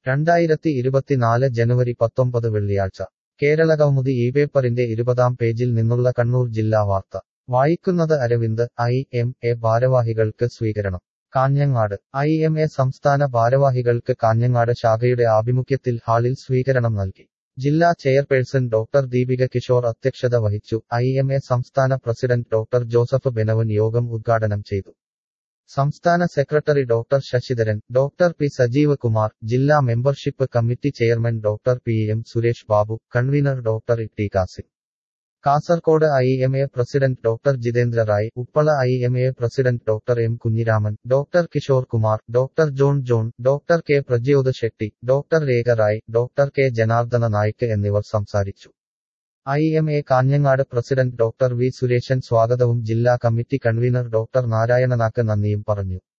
രണ്ടായിരത്തി ഇരുപത്തിനാല് ജനുവരി പത്തൊമ്പത് വെള്ളിയാഴ്ച കേരളകൗമുദി ഈ പേപ്പറിന്റെ ഇരുപതാം പേജിൽ നിന്നുള്ള കണ്ണൂർ ജില്ലാ വാർത്ത വായിക്കുന്നത് അരവിന്ദ് ഐ എം എ ഭാരവാഹികൾക്ക് സ്വീകരണം കാഞ്ഞങ്ങാട് ഐ എം എ സംസ്ഥാന ഭാരവാഹികൾക്ക് കാഞ്ഞങ്ങാട് ശാഖയുടെ ആഭിമുഖ്യത്തിൽ ഹാളിൽ സ്വീകരണം നൽകി ജില്ലാ ചെയർപേഴ്സൺ ഡോക്ടർ ദീപിക കിഷോർ അധ്യക്ഷത വഹിച്ചു ഐ എം എ സംസ്ഥാന പ്രസിഡന്റ് ഡോക്ടർ ജോസഫ് ബെനവൻ യോഗം ഉദ്ഘാടനം ചെയ്തു സംസ്ഥാന secretary doctor Sasidharan doctor P Sajeev Kumar ജില്ലാ membership committee chairman doctor P M Suresh Babu convener doctor T Kasim Kasaragod I M A president doctor Jitendra Rai Uppala I M A president doctor M Kunhiraman doctor Kishore Kumar doctor John John doctor K Prajyoth Shetty doctor Rekha Rai doctor K Janardhana Naik എന്നിവർ സംസാരിച്ചു I M A Kanhangad president doctor V Suresan സ്വാഗതവും ജില്ലാ committee convener doctor നാരായണനാക്ക് നന്ദിയും പറഞ്ഞു